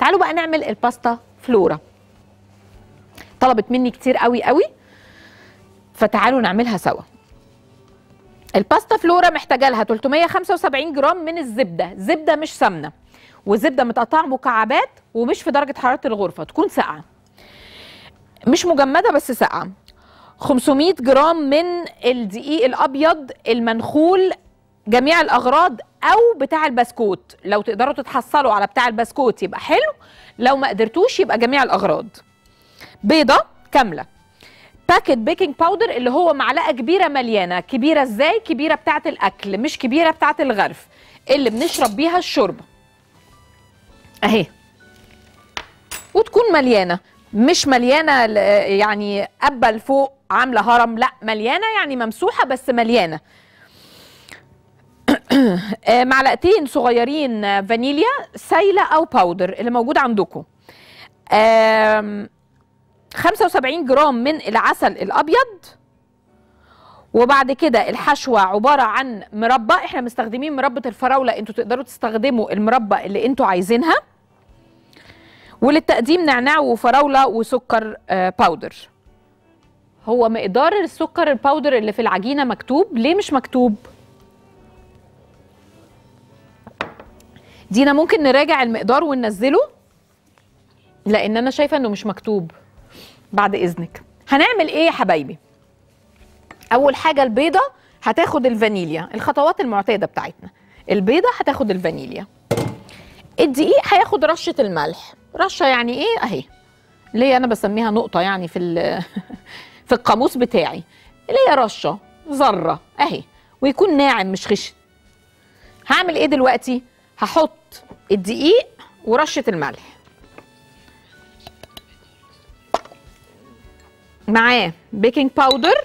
تعالوا بقى نعمل الباستا فلورا طلبت مني كتير قوي قوي فتعالوا نعملها سوا الباستا فلورا محتاجه لها 375 جرام من الزبده زبده مش سمنه وزبده متقطعه مكعبات ومش في درجه حراره الغرفه تكون ساقعه مش مجمده بس ساقعه 500 جرام من الدقيق الابيض المنخول جميع الاغراض او بتاع البسكوت لو تقدروا تتحصلوا على بتاع البسكوت يبقى حلو لو ما قدرتوش يبقى جميع الاغراض بيضه كامله باكت بيكنج باودر اللي هو معلقه كبيره مليانه كبيره ازاي كبيره بتاعه الاكل مش كبيره بتاعه الغرف اللي بنشرب بيها الشوربه اهي وتكون مليانه مش مليانه ل- يعني قبه لفوق عامله هرم لا مليانه يعني ممسوحه بس مليانه آه، معلقتين صغيرين آه، فانيليا سايله او باودر اللي موجود عندكم آم، 75 جرام من العسل الابيض وبعد كده الحشوه عباره عن مربى احنا مستخدمين مربى الفراوله انتوا تقدروا تستخدموا المربى اللي انتوا عايزينها وللتقديم نعناع وفراوله وسكر آه، باودر هو مقدار السكر الباودر اللي في العجينه مكتوب ليه مش مكتوب دينا ممكن نراجع المقدار وننزله لان انا شايفه انه مش مكتوب بعد اذنك هنعمل ايه يا حبايبي اول حاجه البيضه هتاخد الفانيليا الخطوات المعتاده بتاعتنا البيضه هتاخد الفانيليا الدقيق هياخد رشه الملح رشه يعني ايه اهي اللي هي انا بسميها نقطه يعني في ال- في القاموس بتاعي اللي هي رشه ذره اهي ويكون ناعم مش خشن هعمل ايه دلوقتي هحط الدقيق ورشه الملح معاه بيكنج باودر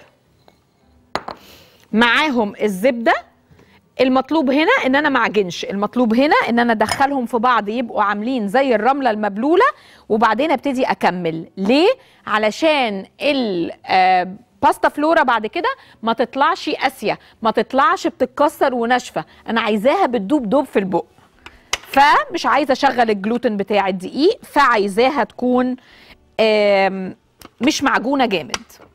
معاهم الزبده المطلوب هنا ان انا ما اعجنش المطلوب هنا ان انا ادخلهم في بعض يبقوا عاملين زي الرمله المبلوله وبعدين ابتدي اكمل ليه علشان الباستا فلورا بعد كده ما تطلعش قاسيه ما تطلعش بتتكسر وناشفه انا عايزاها بتدوب دوب في البق فمش عايزه اشغل الجلوتين بتاع الدقيق فعايزاها تكون آم، مش معجونه جامد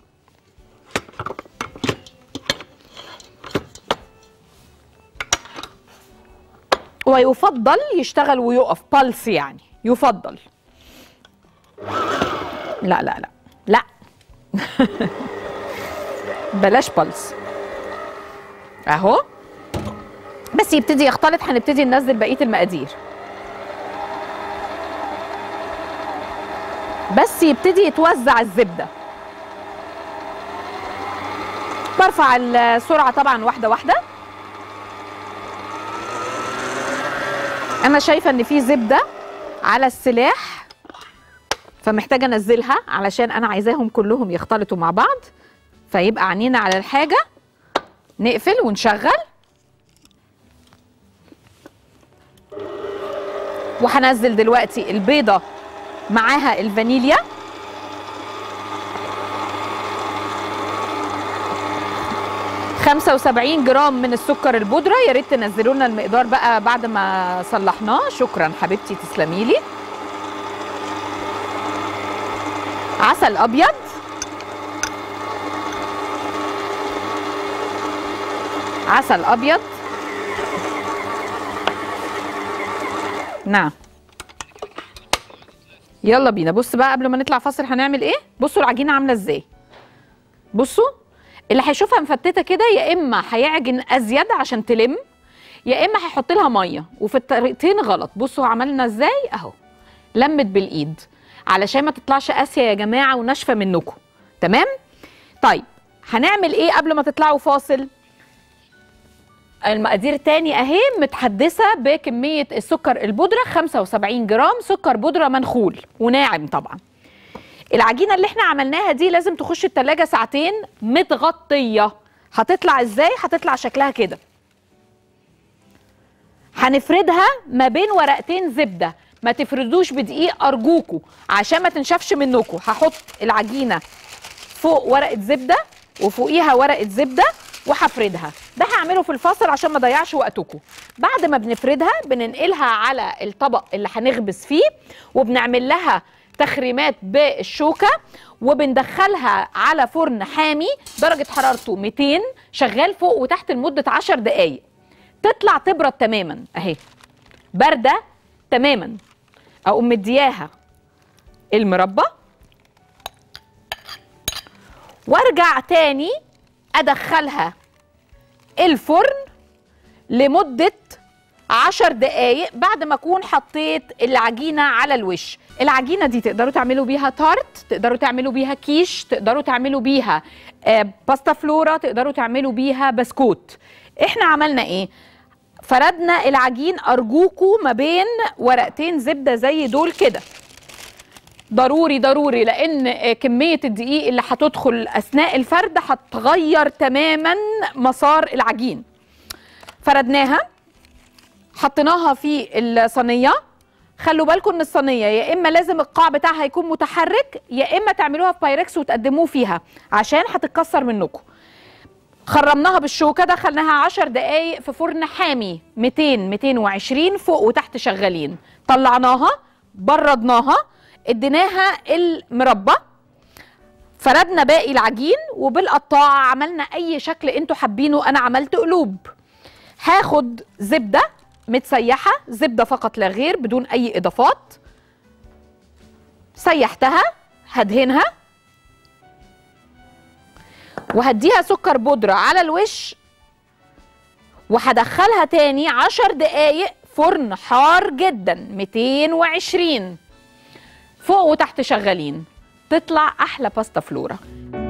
ويفضل يشتغل ويقف بالس يعني يفضل لا لا لا لا بلاش بالس اهو بس يبتدي يختلط هنبتدي ننزل بقيه المقادير بس يبتدي يتوزع الزبده برفع السرعه طبعا واحده واحده انا شايفه ان في زبده على السلاح فمحتاجه انزلها علشان انا عايزاهم كلهم يختلطوا مع بعض فيبقى عينينا على الحاجه نقفل ونشغل وهنزل دلوقتي البيضه معاها الفانيليا خمسة وسبعين جرام من السكر البودرة يا ريت تنزلوا لنا المقدار بقى بعد ما صلحناه شكرا حبيبتي تسلمي لي عسل أبيض عسل أبيض نعم يلا بينا بص بقى قبل ما نطلع فاصل هنعمل ايه بصوا العجينه عامله ازاي بصوا اللي هيشوفها مفتته كده يا اما هيعجن ازيد عشان تلم يا اما هيحط لها ميه وفي الطريقتين غلط بصوا عملنا ازاي اهو لمت بالايد علشان ما تطلعش قاسيه يا جماعه وناشفه منكم تمام طيب هنعمل ايه قبل ما تطلعوا فاصل المقادير تاني اهي متحدثه بكميه السكر البودره 75 جرام سكر بودره منخول وناعم طبعا العجينه اللي احنا عملناها دي لازم تخش التلاجة ساعتين متغطيه هتطلع ازاي هتطلع شكلها كده هنفردها ما بين ورقتين زبده ما تفردوش بدقيق ارجوكوا عشان ما تنشفش منكم هحط العجينه فوق ورقه زبده وفوقيها ورقه زبده وهفردها ده هعمله في الفاصل عشان ما اضيعش وقتكم بعد ما بنفردها بننقلها على الطبق اللي هنخبز فيه وبنعمل لها تخريمات بالشوكه وبندخلها على فرن حامي درجه حرارته 200 شغال فوق وتحت لمده 10 دقائق تطلع تبرد تماما اهي بارده تماما اقوم مدياها المربى وارجع تاني ادخلها الفرن لمدة عشر دقايق بعد ما اكون حطيت العجينة على الوش العجينة دي تقدروا تعملوا بيها تارت تقدروا تعملوا بيها كيش تقدروا تعملوا بيها آه، باستا فلورا تقدروا تعملوا بيها بسكوت احنا عملنا ايه فردنا العجين ارجوكوا ما بين ورقتين زبدة زي دول كده ضروري ضروري لان كميه الدقيق اللي هتدخل اثناء الفرد هتغير تماما مسار العجين فردناها حطيناها في الصينيه خلوا بالكم ان الصينيه يا اما لازم القاع بتاعها يكون متحرك يا اما تعملوها في بايركس وتقدموه فيها عشان هتتكسر منكم خرمناها بالشوكه دخلناها 10 دقايق في فرن حامي 200 220 فوق وتحت شغالين طلعناها بردناها اديناها المربى فردنا باقي العجين وبالقطاعه عملنا اي شكل انتوا حابينه انا عملت قلوب هاخد زبده متسيحه زبده فقط لا غير بدون اي اضافات سيحتها هدهنها وهديها سكر بودره على الوش وهدخلها تاني عشر دقايق فرن حار جدا 220 فوق وتحت شغالين تطلع احلى باستا فلورا